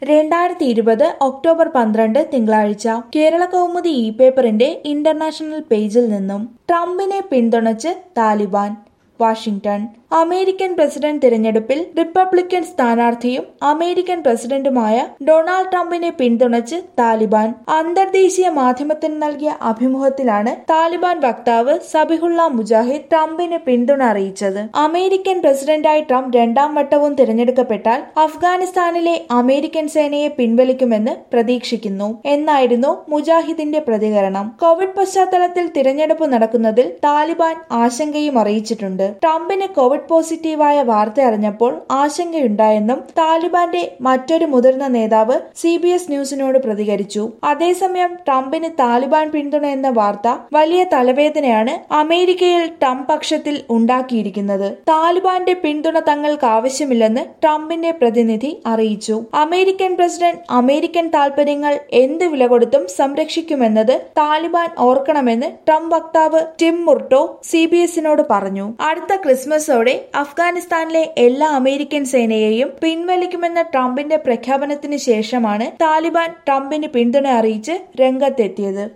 രണ്ടായിരത്തി ഇരുപത് ഒക്ടോബർ പന്ത്രണ്ട് തിങ്കളാഴ്ച കേരള കൗമുദി ഇ പേപ്പറിന്റെ ഇന്റർനാഷണൽ പേജിൽ നിന്നും ട്രംപിനെ പിന്തുണച്ച് താലിബാൻ വാഷിംഗ്ടൺ അമേരിക്കൻ പ്രസിഡന്റ് തിരഞ്ഞെടുപ്പിൽ റിപ്പബ്ലിക്കൻ സ്ഥാനാർത്ഥിയും അമേരിക്കൻ പ്രസിഡന്റുമായ ഡൊണാൾഡ് ട്രംപിനെ പിന്തുണച്ച് താലിബാൻ അന്തർദേശീയ മാധ്യമത്തിന് നൽകിയ അഭിമുഖത്തിലാണ് താലിബാൻ വക്താവ് സബിഹുള്ള മുജാഹിദ് ട്രംപിന് പിന്തുണ അറിയിച്ചത് അമേരിക്കൻ പ്രസിഡന്റായി ട്രംപ് രണ്ടാം വട്ടവും തിരഞ്ഞെടുക്കപ്പെട്ടാൽ അഫ്ഗാനിസ്ഥാനിലെ അമേരിക്കൻ സേനയെ പിൻവലിക്കുമെന്ന് പ്രതീക്ഷിക്കുന്നു എന്നായിരുന്നു മുജാഹിദിന്റെ പ്രതികരണം കോവിഡ് പശ്ചാത്തലത്തിൽ തിരഞ്ഞെടുപ്പ് നടക്കുന്നതിൽ താലിബാൻ ആശങ്കയും അറിയിച്ചിട്ടുണ്ട് ട്രംപിന് കോവിഡ് പോസിറ്റീവായ വാർത്ത അറിഞ്ഞപ്പോൾ ആശങ്കയുണ്ടായെന്നും താലിബാന്റെ മറ്റൊരു മുതിർന്ന നേതാവ് സി ബി എസ് ന്യൂസിനോട് പ്രതികരിച്ചു അതേസമയം ട്രംപിന് താലിബാൻ പിന്തുണ എന്ന വാർത്ത വലിയ തലവേദനയാണ് അമേരിക്കയിൽ ട്രംപ് പക്ഷത്തിൽ ഉണ്ടാക്കിയിരിക്കുന്നത് താലിബാന്റെ പിന്തുണ തങ്ങൾക്ക് ആവശ്യമില്ലെന്ന് ട്രംപിന്റെ പ്രതിനിധി അറിയിച്ചു അമേരിക്കൻ പ്രസിഡന്റ് അമേരിക്കൻ താൽപര്യങ്ങൾ എന്ത് വില കൊടുത്തും സംരക്ഷിക്കുമെന്നത് താലിബാൻ ഓർക്കണമെന്ന് ട്രംപ് വക്താവ് ടിം മുർട്ടോ സി ബി എസിനോട് പറഞ്ഞു അടുത്ത ക്രിസ്മസോടെ അഫ്ഗാനിസ്ഥാനിലെ എല്ലാ അമേരിക്കൻ സേനയെയും പിൻവലിക്കുമെന്ന ട്രംപിന്റെ പ്രഖ്യാപനത്തിന് ശേഷമാണ് താലിബാൻ ട്രംപിന് പിന്തുണ അറിയിച്ച് രംഗത്തെത്തിയത്